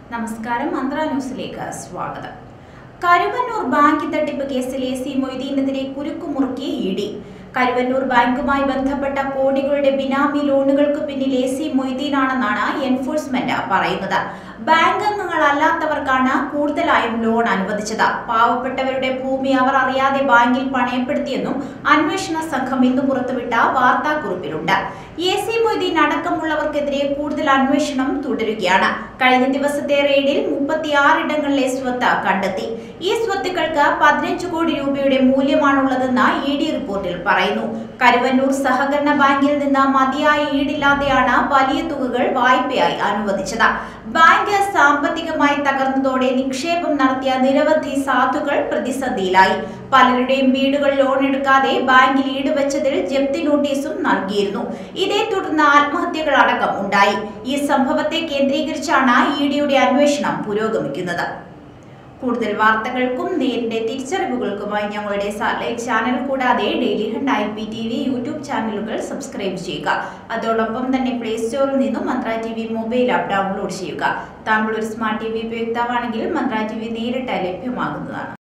നമസ്കാരം മന്ത്ര ന്യൂസിലേക്ക് സ്വാഗതം കരുവന്നൂർ ബാങ്ക് തട്ടിപ്പ് കേസിൽ എ സി മൊയ്തീനെതിരെ കുരുക്കുമുറുക്കി ഇ ഡി കരുവന്നൂർ ബാങ്കുമായി ബന്ധപ്പെട്ട കോടികളുടെ ബിനാമി ലോണുകൾക്ക് പിന്നിൽ എ സി മൊയ്തീനാണെന്നാണ് എൻഫോഴ്സ്മെന്റ് പറയുന്നത് ബാങ്ക് അംഗങ്ങളല്ലാത്തവർക്കാണ് കൂടുതലായും ലോൺ അനുവദിച്ചത് പാവപ്പെട്ടവരുടെ ഭൂമി അവർ അറിയാതെ ബാങ്കിൽ പണയപ്പെടുത്തിയെന്നും അന്വേഷണ സംഘം ഇന്ന് പുറത്തുവിട്ട വാർത്താക്കുറിപ്പിലുണ്ട് എ സി മൊയ്തീൻ അടക്കമുള്ളവർക്കെതിരെ കൂടുതൽ അന്വേഷണം തുടരുകയാണ് കഴിഞ്ഞ ദിവസത്തെ റെയ്ഡിൽ മുപ്പത്തിയാറിടങ്ങളിലെ സ്വത്ത് കണ്ടെത്തി ഈ സ്വത്തുക്കൾക്ക് പതിനഞ്ച് കോടി രൂപയുടെ മൂല്യമാണുള്ളതെന്ന് ഇ ഡി റിപ്പോർട്ടിൽ പറയുന്നു കരുവന്നൂർ സഹകരണ ബാങ്കിൽ നിന്ന് മതിയായ ഈടില്ലാതെയാണ് വലിയ തുകകൾ വായ്പയായി അനുവദിച്ചത് ബാങ്ക് സാമ്പത്തികമായി തകർന്നതോടെ നിക്ഷേപം നടത്തിയ നിരവധി സാധുക്കൾ പ്രതിസന്ധിയിലായി പലരുടെയും വീടുകൾ ലോൺ എടുക്കാതെ ബാങ്കിൽ ഈടുവച്ചതിൽ ജപ്തി നോട്ടീസും നൽകിയിരുന്നു ഇതേ തുടർന്ന് ആത്മഹത്യകൾ അടക്കം ഉണ്ടായി ഈ സംഭവത്തെ കേന്ദ്രീകരിച്ചാണ് ഇ ഡിയുടെ അന്വേഷണം പുരോഗമിക്കുന്നത് കൂടുതൽ വാർത്തകൾക്കും നേരിന്റെ തിരിച്ചറിവുകൾക്കുമായി ഞങ്ങളുടെ സാറ്റലൈറ്റ് ചാനൽ കൂടാതെ Daily Hunt I P T V YouTube ചാനലുകൾ സബ്സ്ക്രൈബ് ചെയ്യുക അതോടൊപ്പം തന്നെ പ്ലേ സ്റ്റോറിൽ നിന്നും Mantra T V mobile app download ചെയ്യുക താങ്കൾ ഒരു സ്മാർട്ട് ടി വി ഉപയോക്താവാണെങ്കിൽ മന്ത്ര ടി വി നേരിട്ട് ലഭ്യമാകുന്നതാണ്